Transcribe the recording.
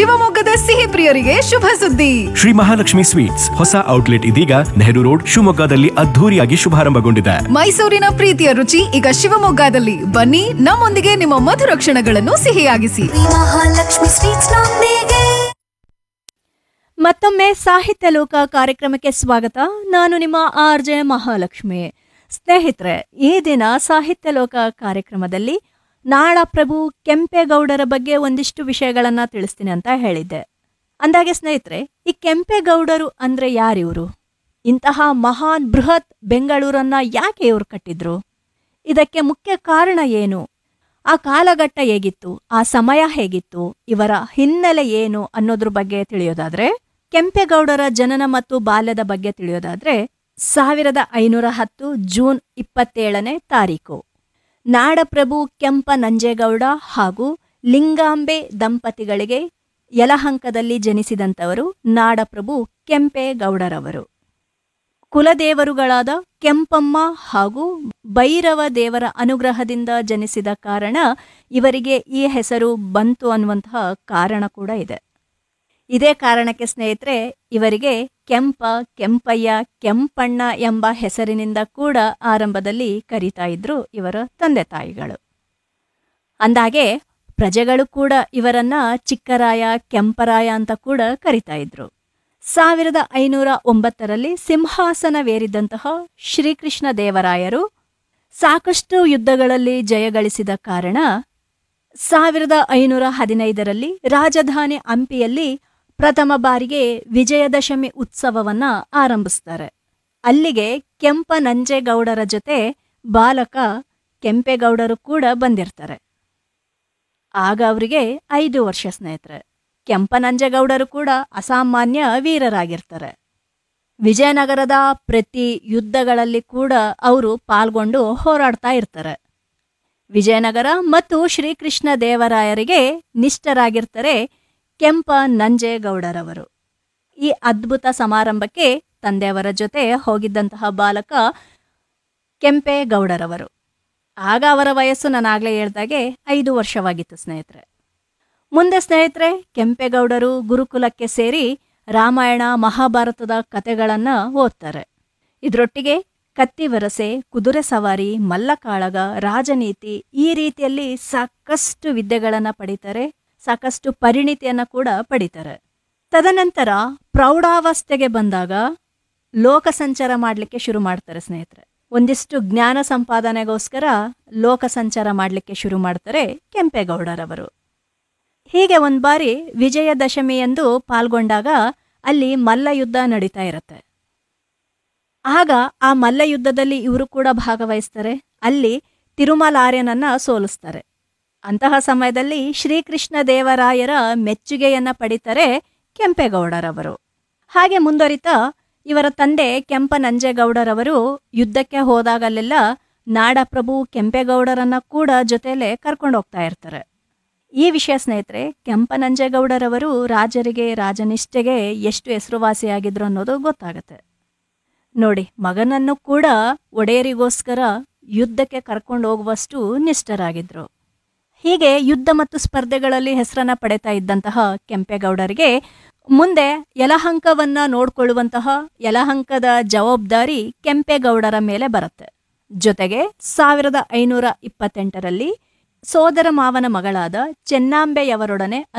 ಶಿವಮೊಗ್ಗದ ಸಿಹಿ ಪ್ರಿಯರಿಗೆ ಶುಭ ಸುದ್ದಿ ಶ್ರೀ ಮಹಾಲಕ್ಷ್ಮಿ ಸ್ವೀಟ್ಸ್ ಹೊಸ ಔಟ್ಲೆಟ್ ಇದೀಗ ನೆಹರು ರೋಡ್ ಶಿವಮೊಗ್ಗದಲ್ಲಿ ಅದ್ಧೂರಿಯಾಗಿ ಶುಭಾರಂಭಗೊಂಡಿದೆ ಮೈಸೂರಿನ ಪ್ರೀತಿಯ ರುಚಿ ಈಗ ಶಿವಮೊಗ್ಗದಲ್ಲಿ ಬನ್ನಿ ನಮ್ಮೊಂದಿಗೆ ನಿಮ್ಮ ಮಧುರ ಕ್ಷಣಗಳನ್ನು ಸಿಹಿಯಾಗಿಸಿ ಮಹಾಲಕ್ಷ್ಮಿ ಸ್ವೀಟ್ಸ್ ನೊಂದಿಗೆ ಮತ್ತೊಮ್ಮೆ ಸಾಹಿತ್ಯ ಲೋಕ ಕಾರ್ಯಕ್ರಮಕ್ಕೆ ಸ್ವಾಗತ ನಾನು ನಿಮ್ಮ ಆರ್ ಜೆ ಮಹಾಲಕ್ಷ್ಮಿ ಸ್ನೇಹಿತರೆ ಈ ದಿನ ಸಾಹಿತ್ಯ ಲೋಕ ಕಾರ್ಯಕ್ರಮದಲ್ಲಿ ನಾಳಪ್ರಭು ಕೆಂಪೇಗೌಡರ ಬಗ್ಗೆ ಒಂದಿಷ್ಟು ವಿಷಯಗಳನ್ನ ತಿಳಿಸ್ತೀನಿ ಅಂತ ಹೇಳಿದ್ದೆ ಅಂದಾಗೆ ಸ್ನೇಹಿತರೆ ಈ ಕೆಂಪೇಗೌಡರು ಅಂದ್ರೆ ಯಾರಿವರು ಇಂತಹ ಮಹಾನ್ ಬೃಹತ್ ಬೆಂಗಳೂರನ್ನ ಯಾಕೆ ಇವರು ಕಟ್ಟಿದ್ರು ಇದಕ್ಕೆ ಮುಖ್ಯ ಕಾರಣ ಏನು ಆ ಕಾಲಘಟ್ಟ ಹೇಗಿತ್ತು ಆ ಸಮಯ ಹೇಗಿತ್ತು ಇವರ ಹಿನ್ನೆಲೆ ಏನು ಅನ್ನೋದ್ರ ಬಗ್ಗೆ ತಿಳಿಯೋದಾದ್ರೆ ಕೆಂಪೇಗೌಡರ ಜನನ ಮತ್ತು ಬಾಲ್ಯದ ಬಗ್ಗೆ ತಿಳಿಯೋದಾದ್ರೆ ಸಾವಿರದ ಐನೂರ ಹತ್ತು ಜೂನ್ ಇಪ್ಪತ್ತೇಳನೇ ತಾರೀಕು ನಾಡಪ್ರಭು ಕೆಂಪ ನಂಜೇಗೌಡ ಹಾಗೂ ಲಿಂಗಾಂಬೆ ದಂಪತಿಗಳಿಗೆ ಯಲಹಂಕದಲ್ಲಿ ಜನಿಸಿದಂಥವರು ನಾಡಪ್ರಭು ಕೆಂಪೇಗೌಡರವರು ಕುಲದೇವರುಗಳಾದ ಕೆಂಪಮ್ಮ ಹಾಗೂ ಭೈರವ ದೇವರ ಅನುಗ್ರಹದಿಂದ ಜನಿಸಿದ ಕಾರಣ ಇವರಿಗೆ ಈ ಹೆಸರು ಬಂತು ಅನ್ನುವಂತಹ ಕಾರಣ ಕೂಡ ಇದೆ ಇದೇ ಕಾರಣಕ್ಕೆ ಸ್ನೇಹಿತರೆ ಇವರಿಗೆ ಕೆಂಪ ಕೆಂಪಯ್ಯ ಕೆಂಪಣ್ಣ ಎಂಬ ಹೆಸರಿನಿಂದ ಕೂಡ ಆರಂಭದಲ್ಲಿ ಕರೀತಾ ಇದ್ರು ಇವರ ತಂದೆ ತಾಯಿಗಳು ಅಂದಾಗೆ ಪ್ರಜೆಗಳು ಕೂಡ ಇವರನ್ನ ಚಿಕ್ಕರಾಯ ಕೆಂಪರಾಯ ಅಂತ ಕೂಡ ಕರಿತಾ ಇದ್ರು ಸಾವಿರದ ಐನೂರ ಒಂಬತ್ತರಲ್ಲಿ ಸಿಂಹಾಸನವೇರಿದಂತಹ ಶ್ರೀಕೃಷ್ಣ ದೇವರಾಯರು ಸಾಕಷ್ಟು ಯುದ್ಧಗಳಲ್ಲಿ ಜಯಗಳಿಸಿದ ಕಾರಣ ಸಾವಿರದ ಐನೂರ ಹದಿನೈದರಲ್ಲಿ ರಾಜಧಾನಿ ಹಂಪಿಯಲ್ಲಿ ಪ್ರಥಮ ಬಾರಿಗೆ ವಿಜಯದಶಮಿ ಉತ್ಸವವನ್ನ ಆರಂಭಿಸ್ತಾರೆ ಅಲ್ಲಿಗೆ ಕೆಂಪ ನಂಜೇಗೌಡರ ಜೊತೆ ಬಾಲಕ ಕೆಂಪೇಗೌಡರು ಕೂಡ ಬಂದಿರ್ತಾರೆ ಆಗ ಅವರಿಗೆ ಐದು ವರ್ಷ ಸ್ನೇಹಿತರೆ ಕೆಂಪನಂಜೇಗೌಡರು ಕೂಡ ಅಸಾಮಾನ್ಯ ವೀರರಾಗಿರ್ತಾರೆ ವಿಜಯನಗರದ ಪ್ರತಿ ಯುದ್ಧಗಳಲ್ಲಿ ಕೂಡ ಅವರು ಪಾಲ್ಗೊಂಡು ಹೋರಾಡ್ತಾ ಇರ್ತಾರೆ ವಿಜಯನಗರ ಮತ್ತು ಶ್ರೀಕೃಷ್ಣ ದೇವರಾಯರಿಗೆ ನಿಷ್ಠರಾಗಿರ್ತಾರೆ ಕೆಂಪ ನಂಜೇಗೌಡರವರು ಈ ಅದ್ಭುತ ಸಮಾರಂಭಕ್ಕೆ ತಂದೆಯವರ ಜೊತೆ ಹೋಗಿದ್ದಂತಹ ಬಾಲಕ ಕೆಂಪೇಗೌಡರವರು ಆಗ ಅವರ ವಯಸ್ಸು ನಾನು ಆಗ್ಲೇ ಹೇಳ್ದಾಗೆ ಐದು ವರ್ಷವಾಗಿತ್ತು ಸ್ನೇಹಿತರೆ ಮುಂದೆ ಸ್ನೇಹಿತರೆ ಕೆಂಪೇಗೌಡರು ಗುರುಕುಲಕ್ಕೆ ಸೇರಿ ರಾಮಾಯಣ ಮಹಾಭಾರತದ ಕತೆಗಳನ್ನ ಓದ್ತಾರೆ ಇದರೊಟ್ಟಿಗೆ ಕತ್ತಿವರಸೆ ಕುದುರೆ ಸವಾರಿ ಮಲ್ಲಕಾಳಗ ರಾಜನೀತಿ ಈ ರೀತಿಯಲ್ಲಿ ಸಾಕಷ್ಟು ವಿದ್ಯೆಗಳನ್ನ ಪಡಿತಾರೆ ಸಾಕಷ್ಟು ಪರಿಣಿತಿಯನ್ನ ಕೂಡ ಪಡಿತಾರೆ ತದನಂತರ ಪ್ರೌಢಾವಸ್ಥೆಗೆ ಬಂದಾಗ ಲೋಕ ಸಂಚಾರ ಮಾಡಲಿಕ್ಕೆ ಶುರು ಮಾಡ್ತಾರೆ ಸ್ನೇಹಿತರೆ ಒಂದಿಷ್ಟು ಜ್ಞಾನ ಸಂಪಾದನೆಗೋಸ್ಕರ ಲೋಕ ಸಂಚಾರ ಮಾಡಲಿಕ್ಕೆ ಶುರು ಮಾಡ್ತಾರೆ ಕೆಂಪೇಗೌಡರವರು ಹೀಗೆ ಒಂದ್ ಬಾರಿ ವಿಜಯದಶಮಿ ಎಂದು ಪಾಲ್ಗೊಂಡಾಗ ಅಲ್ಲಿ ಮಲ್ಲಯುದ್ಧ ನಡೀತಾ ಇರತ್ತೆ ಆಗ ಆ ಮಲ್ಲಯುದ್ಧದಲ್ಲಿ ಇವರು ಕೂಡ ಭಾಗವಹಿಸ್ತಾರೆ ಅಲ್ಲಿ ತಿರುಮಲಾರ್ಯನನ್ನ ಸೋಲಿಸ್ತಾರೆ ಅಂತಹ ಸಮಯದಲ್ಲಿ ಶ್ರೀಕೃಷ್ಣ ದೇವರಾಯರ ಮೆಚ್ಚುಗೆಯನ್ನ ಪಡಿತಾರೆ ಕೆಂಪೇಗೌಡರವರು ಹಾಗೆ ಮುಂದುವರಿತಾ ಇವರ ತಂದೆ ಕೆಂಪ ನಂಜೇಗೌಡರವರು ಯುದ್ಧಕ್ಕೆ ಹೋದಾಗಲೆಲ್ಲ ನಾಡಪ್ರಭು ಕೆಂಪೇಗೌಡರನ್ನ ಕೂಡ ಜೊತೆಲೆ ಕರ್ಕೊಂಡು ಹೋಗ್ತಾ ಇರ್ತಾರೆ ಈ ವಿಷಯ ಸ್ನೇಹಿತರೆ ಕೆಂಪನಂಜೇಗೌಡರವರು ರಾಜರಿಗೆ ರಾಜನಿಷ್ಠೆಗೆ ಎಷ್ಟು ಹೆಸರುವಾಸಿಯಾಗಿದ್ರು ಅನ್ನೋದು ಗೊತ್ತಾಗತ್ತೆ ನೋಡಿ ಮಗನನ್ನು ಕೂಡ ಒಡೆಯರಿಗೋಸ್ಕರ ಯುದ್ಧಕ್ಕೆ ಕರ್ಕೊಂಡು ಹೋಗುವಷ್ಟು ನಿಷ್ಠರಾಗಿದ್ರು ಹೀಗೆ ಯುದ್ಧ ಮತ್ತು ಸ್ಪರ್ಧೆಗಳಲ್ಲಿ ಹೆಸರನ್ನ ಪಡೆತಾ ಇದ್ದಂತಹ ಕೆಂಪೇಗೌಡರಿಗೆ ಮುಂದೆ ಯಲಹಂಕವನ್ನ ನೋಡ್ಕೊಳ್ಳುವಂತಹ ಯಲಹಂಕದ ಜವಾಬ್ದಾರಿ ಕೆಂಪೇಗೌಡರ ಮೇಲೆ ಬರುತ್ತೆ ಜೊತೆಗೆ ಸಾವಿರದ ಐನೂರ ಇಪ್ಪತ್ತೆಂಟರಲ್ಲಿ ಸೋದರ ಮಾವನ ಮಗಳಾದ ಚೆನ್ನಾಂಬೆಯವರೊಡನೆ